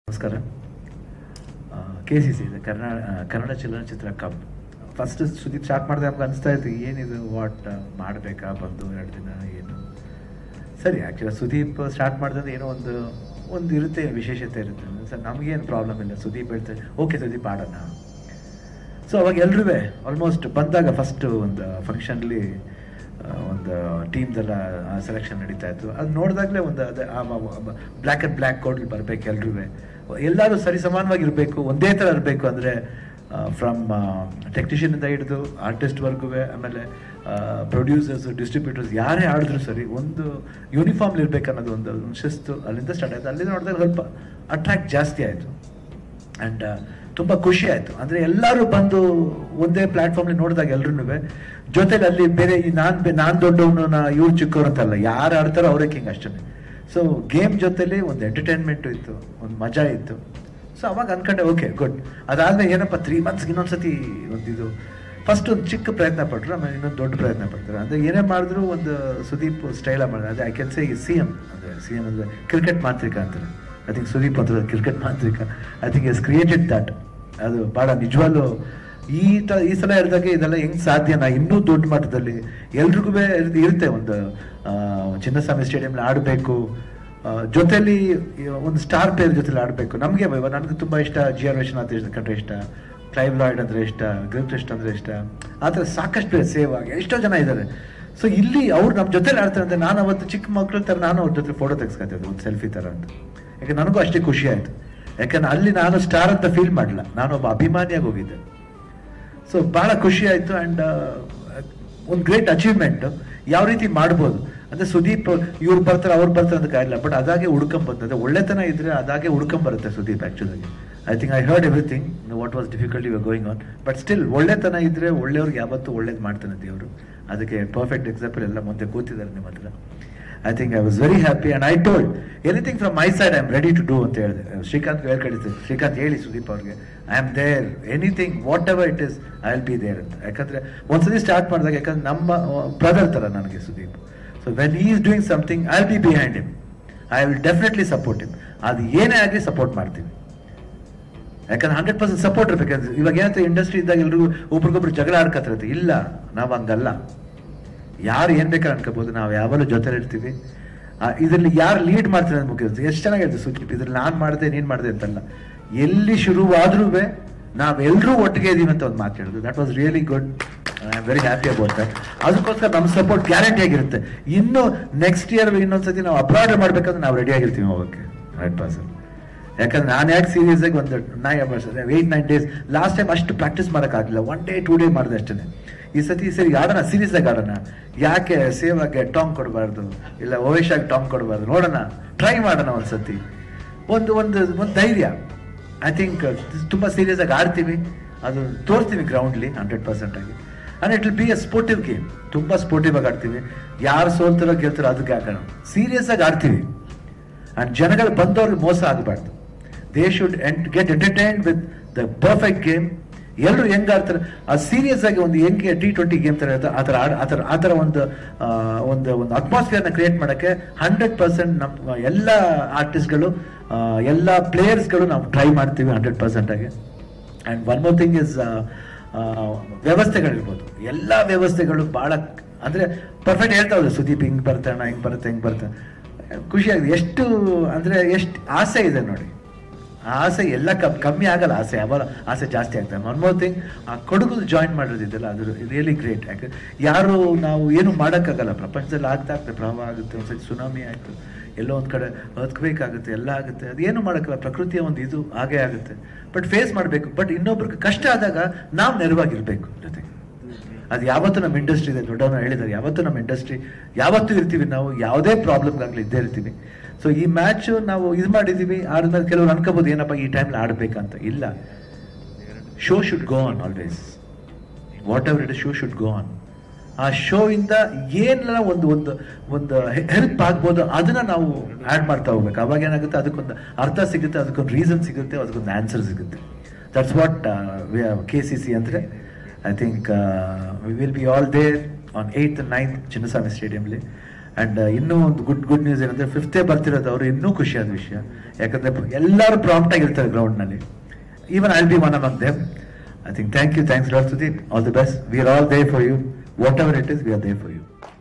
ನಮಸ್ಕಾರ K C C ಇದೆ ಕನ್ನಡ ಆ, ಕನ್ನಡ ಚಲನಚಿತ್ರ ಕಪ್ ಫಸ್ಟ್ ಸುದೀಪ್ ಸ್ಟಾರ್ಟ್ ಮಾಡಿದೆ ನಮ್ಗೆ ಅನಿಸ್ತಾ ಇತ್ತು ಏನಿದು ವಾಟ್ ಮಾಡಬೇಕಾ ಬಂದು ಎರಡು ದಿನ ಏನು ಸರಿ ಆ್ಯಕ್ಚುಲಿ ಸುದೀಪ್ ಸ್ಟಾರ್ಟ್ ಮಾಡಿದ್ರೆ ಏನೋ ಒಂದು ಒಂದು ಇರುತ್ತೆ ವಿಶೇಷತೆ ಇರುತ್ತೆ ಸರ್ ನಮಗೇನು ಪ್ರಾಬ್ಲಮ್ ಇಲ್ಲ ಸುದೀಪ್ ಹೇಳ್ತಾರೆ ಓಕೆ ಸುದೀಪ್ ಆಡೋಣ ಸೊ ಅವಾಗ ಎಲ್ರೂ ಆಲ್ಮೋಸ್ಟ್ ಬಂದಾಗ ಫಸ್ಟ್ ಒಂದು ಫಂಕ್ಷನ್ಲಿ ಒಂದು ಟೀಮ್ದೆಲ್ಲ ಸೆಲೆಕ್ಷನ್ ನಡೀತಾ ಇತ್ತು ಅದು ನೋಡಿದಾಗಲೇ ಒಂದು ಅದೇ ಬ್ಲ್ಯಾಕ್ ಆ್ಯಂಡ್ ಬ್ಲ್ಯಾಕ್ ಕೋಡ್ಲಿ ಬರಬೇಕು ಎಲ್ರೂ ಎಲ್ಲರೂ ಸರಿ ಸಮಾನವಾಗಿರಬೇಕು ಒಂದೇ ಥರ ಇರಬೇಕು ಅಂದರೆ ಫ್ರಮ್ ಟೆಕ್ನಿಷಿಯನಿಂದ ಹಿಡಿದು ಆರ್ಟಿಸ್ಟ್ವರೆಗೂ ಆಮೇಲೆ ಪ್ರೊಡ್ಯೂಸರ್ಸ್ ಡಿಸ್ಟ್ರಿಬ್ಯೂಟರ್ಸ್ ಯಾರೇ ಆಡಿದ್ರು ಸರಿ ಒಂದು ಯೂನಿಫಾರ್ಮ್ ಇರ್ಬೇಕು ಅನ್ನೋದು ಒಂದು ಒಂದು ಶಿಸ್ತು ಅಲ್ಲಿಂದ ಸ್ಟಾರ್ಟ್ ಆಯಿತು ಅಲ್ಲಿಂದ ನೋಡಿದಾಗ ಸ್ವಲ್ಪ ಅಟ್ರಾಕ್ಟ್ ಜಾಸ್ತಿ ಆಯಿತು ಆ್ಯಂಡ್ ತುಂಬ ಖುಷಿ ಆಯಿತು ಅಂದರೆ ಎಲ್ಲರೂ ಬಂದು ಒಂದೇ ಪ್ಲ್ಯಾಟ್ಫಾರ್ಮ್ಲಿ ನೋಡಿದಾಗ ಎಲ್ರೂ ಜೊತೆಲಿ ಅಲ್ಲಿ ಬೇರೆ ಈ ನಾನು ನಾನು ದೊಡ್ಡವನು ನಾ ಇವ್ರು ಚಿಕ್ಕವ್ರು ಅಂತಲ್ಲ ಯಾರು ಆಡ್ತಾರೋ ಅವರೇ ಕಿಂಗ್ ಅಷ್ಟೇ ಸೊ ಗೇಮ್ ಜೊತೆಲಿ ಒಂದು ಎಂಟರ್ಟೈನ್ಮೆಂಟು ಇತ್ತು ಒಂದು ಮಜಾ ಇತ್ತು ಸೊ ಅವಾಗ ಅನ್ಕೊಂಡೆ ಓಕೆ ಗುಡ್ ಅದಾದ್ಮೇಲೆ ಏನಪ್ಪ ತ್ರೀ ಮಂತ್ಸ್ಗೆ ಇನ್ನೊಂದ್ಸತಿ ಒಂದು ಇದು ಫಸ್ಟ್ ಒಂದು ಚಿಕ್ಕ ಪ್ರಯತ್ನ ಪಟ್ಟರು ಆಮೇಲೆ ಇನ್ನೊಂದು ದೊಡ್ಡ ಪ್ರಯತ್ನ ಪಡ್ತಾರೆ ಅಂದರೆ ಏನೇ ಮಾಡಿದ್ರು ಒಂದು ಸುದೀಪ್ ಸ್ಟೈಲ ಮಾಡಿದ್ರೆ ಅದೇ I can say C M ಅಂದರೆ ಸಿ ಎಮ್ ಅಂದರೆ ಕ್ರಿಕೆಟ್ ಮಾಂತ್ರಿಕ ಅಂತಾರೆ ಐ ಥಿಂಕ್ ಸುದೀಪ್ ಅಂತ ಕ್ರಿಕೆಟ್ ಮಾಂತ್ರಿಕ I think is created that ಅದು ಭಾಳ ನಿಜವಾಗ್ಲೂ ಈ ತ ಈ ಸಲ ಹೇಳಿದಾಗ ಇದೆಲ್ಲ ಹೆಂಗ್ ಸಾಧ್ಯನಾ ಇನ್ನೂ ದೊಡ್ಡ ಮಟ್ಟದಲ್ಲಿ ಎಲ್ರಿಗೂ ಇರುತ್ತೆ ಒಂದು ಆ, ಚಿನ್ನಸ್ವಾಮಿ ಸ್ಟೇಡಿಯಂಲಿ ಆಡಬೇಕು ಜೊತೆಲಿ ಒಂದು ಸ್ಟಾರ್ ಪ್ಲೇಯರ್ ಜೊತೆಲಿ ಆಡಬೇಕು ನಮಗೆ ನನಗೆ ತುಂಬ ಇಷ್ಟ ಜಿ ಆರ್ ವಿಶ್ವನಾಥ್ ಇಷ್ಟ ಕಂಡ್ರೆ ಇಷ್ಟ ಕ್ಲೈವ್ ಲಾಯ್ಡ್ ಅಂದ್ರೆ ಇಷ್ಟ ಗ್ರಿಲ್ಕ್ರಿಸ್ಟ್ ಅಂದ್ರೆ ಇಷ್ಟ ಆ ಥರ ಸಾಕಷ್ಟು ಪ್ಲೇಯರ್ ಸೇವ್ ಆಗಿ ಎಷ್ಟೋ ಜನ ಇದ್ದಾರೆ ಸೊ ಇಲ್ಲಿ ಅವ್ರು ನಮ್ಮ ಜೊತೆಲಿ ಆಡ್ತಾರೆ ಅಂತ ನಾನು ಅವತ್ತು ಚಿಕ್ಕ ಮಕ್ಳ ಥರ ನಾನು ಅವ್ರ ಜೊತೆ ಫೋಟೋ ತೆಗೆಸ್ಕೊತಿದ್ದೆ ಒಂದು ಸೆಲ್ಫಿ ಥರ ಅಂತ ಯಾಕೆ ನನಗೂ ಅಷ್ಟೇ ಖುಷಿ ಆಯಿತು ಯಾಕಂದ್ರೆ ಅಲ್ಲಿ ನಾನು ಸ್ಟಾರ್ ಅಂತ ಫೀಲ್ ಮಾಡಲ್ಲ ನಾನು ಒಬ್ಬ ಅಭಿಮಾನಿಯಾಗಿ ಹೋಗಿದ್ದೆ ಸೊ ಭಾಳ ಖುಷಿ ಆಯಿತು ಆ್ಯಂಡ್ ಒಂದು ಗ್ರೇಟ್ ಅಚೀವ್ಮೆಂಟ್ ಯಾವ ರೀತಿ ಮಾಡ್ಬೋದು ಅಂದರೆ ಸುದೀಪ್ ಇವ್ರು ಬರ್ತಾರೆ ಅವ್ರು ಬರ್ತಾರೆ ಅಂತ ಕಾಯಿಲ್ಲ ಬಟ್ ಅದಾಗೆ ಹುಡ್ಕೊಂಡ್ ಬಂದದೆ ಒಳ್ಳೆತನ ಇದ್ರೆ ಅದಾಗೆ ಹುಡ್ಕೊಂಡ್ ಬರುತ್ತೆ Sudeep actually I think I heard everything what was difficulty you going on but still ಒಳ್ಳೆತನ ಇದ್ರೆ ಒಳ್ಳೆಯವ್ರಿಗೆ ಯಾವತ್ತೂ ಒಳ್ಳೇದು ಮಾಡ್ತಾನೆ ದೇವರು ಅದಕ್ಕೆ ಪರ್ಫೆಕ್ಟ್ ಎಕ್ಸಾಂಪಲ್ ಎಲ್ಲ ಮುಂದೆ ಕೂತಿದ್ದಾರೆ ನಿಮ್ಮ ಹತ್ರ I think I was very happy and I told anything from my side I am ready to do ಅಂತ ಹೇಳಿದೆ ಶ್ರೀಕಾಂತ್ ಹೇಳ್ಕಡಿದ್ದೆ ಶ್ರೀಕಾಂತ್ ಹೇಳಿ ಸುದೀಪ್ ಅವ್ರಿಗೆ I am there anything whatever it is I will be there ಅಂತ ಯಾಕಂದ್ರೆ ಒಂದ್ಸತಿ ಸ್ಟಾರ್ಟ್ ಮಾಡಿದಾಗ ಯಾಕಂದ್ರೆ ನಮ್ಮ ಬ್ರದರ್ ತರ ನನಗೆ Sudeep so when he is doing something I will be behind him I will definitely support him ಅದು ಏನೇ ಆಗಲಿ ಸಪೋರ್ಟ್ ಮಾಡ್ತೀವಿ ಯಾಕಂದ್ರೆ ಹಂಡ್ರೆಡ್ ಪರ್ಸೆಂಟ್ ಸಪೋರ್ಟ್ ಇರ್ಬೇಕಂದ್ರೆ ಇವಾಗ ಏನಂತ ಇಂಡಸ್ಟ್ರಿ ಇದ್ದಾಗ ಎಲ್ರಿಗೂ ಒಬ್ರಿಗೊಬ್ರು ಜಗಳ ಆಡ್ಕತ್ತಿರತ್ತೆ ಇಲ್ಲ ನಾವು ಹಂಗಲ್ಲ ಯಾರು ಏನ್ ಬೇಕಾದ್ರೆ ಅನ್ಕೋಬಹುದು ನಾವು ಯಾವಾಗಲೂ ಜೊತೆ ಇರ್ತೀವಿ ಇದರಲ್ಲಿ ಯಾರು ಲೀಡ್ ಮಾಡ್ತಾರೆ ಅಂತ ಮುಖ್ಯ ಎಷ್ಟು ಚೆನ್ನಾಗಿದೆ ಸುದೀಪ್ ಇದ್ರಲ್ಲಿ ನಾನು ಮಾಡಿದೆ ನೀನ್ ಮಾಡಿದೆ ಅಂತಲ್ಲ ಎಲ್ಲಿ ಶುರುವಾದ್ರೂ ನಾವೆಲ್ಲರೂ ಒಟ್ಟಿಗೆ ಇದೀವಿ ಅಂತ ಒಂದು ಮಾತು ಹೇಳಿದ್ರು that was really good I am very happy about that ಅದಕ್ಕೋಸ್ಕರ ನಮ್ಮ ಸಪೋರ್ಟ್ ಗ್ಯಾರಂಟಿ ಆಗಿರುತ್ತೆ ಇನ್ನು ನೆಕ್ಸ್ಟ್ ಇಯರ್ ಇನ್ನೊಂದ್ಸತಿ ನಾವು ಅಪ್ರಾಡ್ ಮಾಡ್ಬೇಕಂದ್ರೆ ನಾವು ರೆಡಿ ಆಗಿರ್ತೀವಿ ಹೋಗಕ್ಕೆ ಹಂಡ್ರೆಡ್ ಪರ್ಸೆಂಟ್ ಯಾಕಂದ್ರೆ ನಾನು ಯಾಕೆ ಸೀರಿಯಸ್ ಆಗಿ ಒಂದು ನೈ eight nine days last time ಅಷ್ಟು ಪ್ರಾಕ್ಟೀಸ್ ಮಾಡೋಕ್ಕಾಗಲಿಲ್ಲ ಒನ್ ಡೇ ಟೂ ಡೇ ಮಾಡಿದೆ ಅಷ್ಟೇ ಈ ಸತಿ ಸರಿ ಆಡೋಣ ಸೀರಿಯಸ್ ಆಗಿ ಆಡೋಣ ಯಾಕೆ ಸೇವ್ ಆಗಿ ಟಾಂಗ್ ಕೊಡಬಾರ್ದು ಇಲ್ಲ ಓವೇಶ್ ಆಗಿ ಟಾಂಗ್ ಕೊಡಬಾರ್ದು ನೋಡೋಣ ಟ್ರೈ ಮಾಡೋಣ ಒಂದ್ಸತಿ ಒಂದು ಒಂದು ಒಂದು ಧೈರ್ಯ ಐ ಥಿಂಕ್ ತುಂಬ ಸೀರಿಯಸ್ ಆಗಿ ಆಡ್ತೀವಿ ಅದು ತೋರಿಸ್ತೀವಿ ಗ್ರೌಂಡ್ಲಿ ಹಂಡ್ರೆಡ್ ಪರ್ಸೆಂಟ್ ಆಗಿ and it will be a sportive game ತುಂಬ ಸ್ಪೋರ್ಟಿವ್ ಆಗಿ ಆಡ್ತೀವಿ ಯಾರು ಸೋಲ್ತಾರೋ ಗೆಲ್ತಾರೋ ಅದಕ್ಕೆ ಹಾಕೋಣ ಸೀರಿಯಸ್ ಆಗಿ ಆಡ್ತೀವಿ ಅಂಡ್ ಜನಗಳು ಬಂದವ್ರಿಗೆ ಮೋಸ ಆಗಬಾರ್ದು they should get entertain with the perfect game ಎಲ್ಲರೂ ಹೆಂಗ್ ಆಡ್ತಾರೆ ಆ ಸೀರಿಯಸ್ ಆಗಿ ಒಂದು ಹೆಂಗೆ ಟಿ ಟ್ವೆಂಟಿ ಗೇಮ್ ತರ ಇರುತ್ತೆ ಆ ಥರ ಆಡ್- ಆ ಥರ ಆ ಥರ ಒಂದು ಆ, ಒಂದು ಒಂದು ಅಟ್ಮಾಸ್ಫಿಯರ್ನ ಕ್ರಿಯೇಟ್ ಮಾಡೋಕ್ಕೆ ಹಂಡ್ರೆಡ್ ಪರ್ಸೆಂಟ್ ನಮ್ಮ ಎಲ್ಲ ಆರ್ಟಿಸ್ಟ್ಗಳು ಎಲ್ಲ ಪ್ಲೇಯರ್ಸ್ಗಳು ನಾವು ಟ್ರೈ ಮಾಡ್ತೀವಿ ಹಂಡ್ರೆಡ್ ಪರ್ಸೆಂಟ್ ಆಗಿ and one more thing is ವ್ಯವಸ್ಥೆಗಳಿರ್ಬೋದು ಎಲ್ಲ ವ್ಯವಸ್ಥೆಗಳು ಭಾಳ ಅಂದರೆ ಪರ್ಫೆಕ್ಟ್ ಹೇಳ್ತಾ ಹೋದ್ರೆ ಸುದೀಪ್ ಹಿಂಗೆ ಬರ್ತಾಣ ಹಿಂಗೆ ಬರುತ್ತೆ ಹಿಂಗೆ ಬರುತ್ತೆ ಖುಷಿಯಾಗಿದೆ ಎಷ್ಟು ಅಂದರೆ ಎಷ್ಟು ಆಸೆ ಇದೆ ನೋಡಿ ಆ ಆಸೆ ಎಲ್ಲ ಕಮ್ ಕಮ್ಮಿ ಆಗಲ್ಲ ಆಸೆ ಯಾವಾಗ ಆಸೆ ಜಾಸ್ತಿ ಆಗ್ತದೆ ಒನ್ ಮೋರ್ ಥಿಂಗ್ ಆ ಕೊಡಗು ಜಾಯಿನ್ ಮಾಡೋದಿದೆಯಲ್ಲ ಅದು ರಿಯಲಿ ಗ್ರೇಟ್ ಯಾಕೆ ಯಾರು ನಾವು ಏನು ಮಾಡೋಕ್ಕಾಗಲ್ಲ ಪ್ರಪಂಚದಲ್ಲಿ ಆಗ್ತಾ ಆಗ್ತದೆ ಪ್ರವಾಹ ಆಗುತ್ತೆ ಒಂದ್ಸತಿ ಸುನಾಮಿ ಆಯಿತು ಎಲ್ಲೋ ಒಂದು ಕಡೆ ಆಗುತ್ತೆ ಎಲ್ಲ ಆಗುತ್ತೆ ಅದೇನು ಮಾಡೋಕ್ಕಲ್ಲ ಪ್ರಕೃತಿಯ ಒಂದು ಇದು ಹಾಗೇ ಆಗುತ್ತೆ ಬಟ್ ಫೇಸ್ ಮಾಡಬೇಕು ಬಟ್ ಇನ್ನೊಬ್ರಿಗೆ ಕಷ್ಟ ಆದಾಗ ನಾವು ನೆರವಾಗಿರ್ಬೇಕು ಜೊತೆಗೆ ಅದು ಯಾವತ್ತೂ ನಮ್ಮ ಇಂಡಸ್ಟ್ರಿ ಇದೆ ದೊಡ್ಡವನ್ನ ಹೇಳಿದ್ದಾರೆ ಯಾವತ್ತೂ ನಮ್ಮ ಇಂಡಸ್ಟ್ರಿ ಯಾವತ್ತೂ ಇರ್ತೀವಿ ನಾವು ಯಾವುದೇ ಪ್ರಾಬ್ಲಮ್ಗಾಗಲಿ ಇದ್ದೇ ಇರ್ತೀವಿ ಸೊ ಈ ಮ್ಯಾಚ್ ನಾವು ಇದು ಮಾಡಿದ್ದೀವಿ ಆಡಿದ್ಮೇಲೆ ಕೆಲವರು ಅನ್ಕೋಬೋದು ಏನಪ್ಪ ಈ ಟೈಮ್ಲಿ ಆಡ್ಬೇಕಂತ ಇಲ್ಲ show should go on always whatever it show should go on ಆ ಶೋ ಇಂದ ಏನೆಲ್ಲ ಒಂದು ಒಂದು ಒಂದು ಹೆಲ್ಪ್ ಆಗ್ಬೋದು ಅದನ್ನ ನಾವು ಆಡ್ ಮಾಡ್ತಾ ಹೋಗ್ಬೇಕು ಅವಾಗ ಏನಾಗುತ್ತೆ ಅದಕ್ಕೊಂದು ಅರ್ಥ ಸಿಗುತ್ತೆ ಅದಕ್ಕೊಂದು ರೀಸನ್ ಸಿಗುತ್ತೆ ಅದಕ್ಕೊಂದು ಆನ್ಸರ್ ಸಿಗುತ್ತೆ that's what K C C ಅಂದರೆ I think we will be all there on eighth ninth Chinnaswamy ಸ್ಟೇಡಿಯಂಲಿ ಆ್ಯಂಡ್ ಇನ್ನೂ ಒಂದು ಗುಡ್ ಗುಡ್ ನ್ಯೂಸ್ ಏನಂದ್ರೆ ಫಿಫ್ತೇ ಬರ್ತಿರೋದು ಅವರು ಇನ್ನೂ ಖುಷಿಯಾದ ವಿಷಯ ಯಾಕಂದ್ರೆ ಎಲ್ಲರೂ ಪ್ರಾಂಪ್ಟ್ ಆಗಿರ್ತಾರೆ ಗ್ರೌಂಡ್ನಲ್ಲಿ even I be one among them I think thank you thanks lot Sudeep all the best we are all there for you whatever it is we are there for you